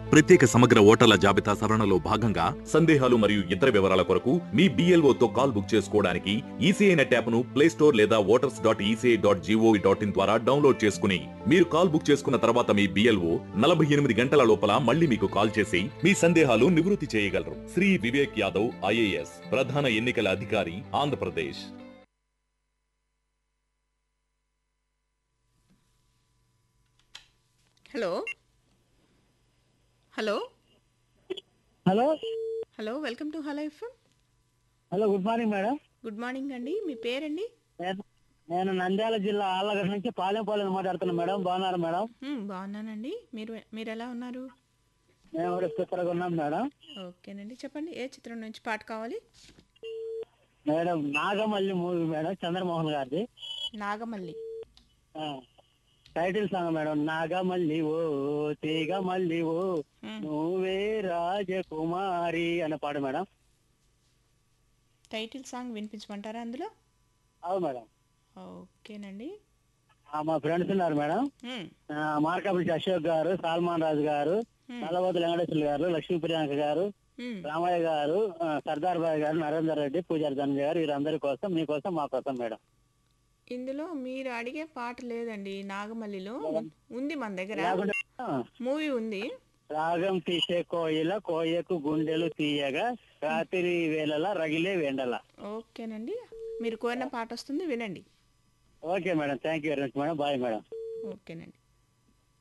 ప్రత్యేక సమగ్ర ఓటర్ల జాబితా సవరణలో భాగంగా సందేహాలు మరియు ఇతర వివరాల కొరకు మీ BLO తో కాల్ బుక్ చేసుకోవడానికి ఈసీఐ నెట్ యాప్ను ప్లే స్టోర్ లేదా voters dot ECI dot GOV dot in ద్వారా డౌన్లోడ్ చేసుకుని మీరు కాల్ బుక్ చేసుకున్న తర్వాత మీ బిఎల్ఓ నలభై ఎనిమిది గంటల లోపల మళ్ళీ మీకు కాల్ చేసి మీ సందేహాలు నివృత్తి చేయగలరు శ్రీ వివేక్ యాదవ్ ఐఏఎస్ ప్రధాన ఎన్నికల అధికారి Andhra Pradesh hello hello hello hello welcome to hello FM hello good morning madam good morning అండి మీ పేరండి నేను నేను నంద్యాల జిల్లా ఆళ్ళగడ్డ నుంచి పాలెంపాలెం మాట్లాడుతున్నాను మేడం బాగున్నారు మేడం మ్, బాగున్నానండి మీరు మీరు ఎలా ఉన్నారు మేము కూడా సూపర్గా ఉన్నాం మేడం ఓకేనండి చెప్పండి ఏ చిత్రం నుంచి పాట కావాలి madam Nagamalli movie madam Chandramohan గారిది నాగమల్లి ఆ, టైటిల్ సాంగ్ మేడం నాగమల్లి ఓ తీగ మల్లి ఓ మ్, నువ్వే రాజకుమారి అనే పాట మేడం టైటిల్ సాంగ్ వినిపించమంటారా అందులో అవును మేడం ఓకేనండి ఆ, మా ఫ్రెండ్స్ ఉన్నారు మేడం మ్, ఆ, మార్కాపురి అశోక్ గారు సల్మాన్ రాజు గారు మ్, నల్లబోతు వెంకటేశ్వర గారు లక్ష్మీ ప్రియాంక గారు మ్. రామయ్య గారు ఆ, సర్దార్ బాయ్ గారు నరేందర్ రెడ్డి పూజారి ధనంజయ గారు వీరందరి కోసం మీకోసం మా కోసం మేడం ఇందులో మీరు అడిగే పాట లేదండి నాగమల్లిలో ఉంది మన దగ్గర లేకుంటే ఆ, మూవీ ఉంది రాగం తీసే కోయిల కోయకు గుండెలు తీయగా రాత్రి వేళల రగిలే వెండల ఓకేనండి మీరు కోరిన పాట వస్తుంది వినండి okay madam thank you very much madam bye madam ఓకేనండి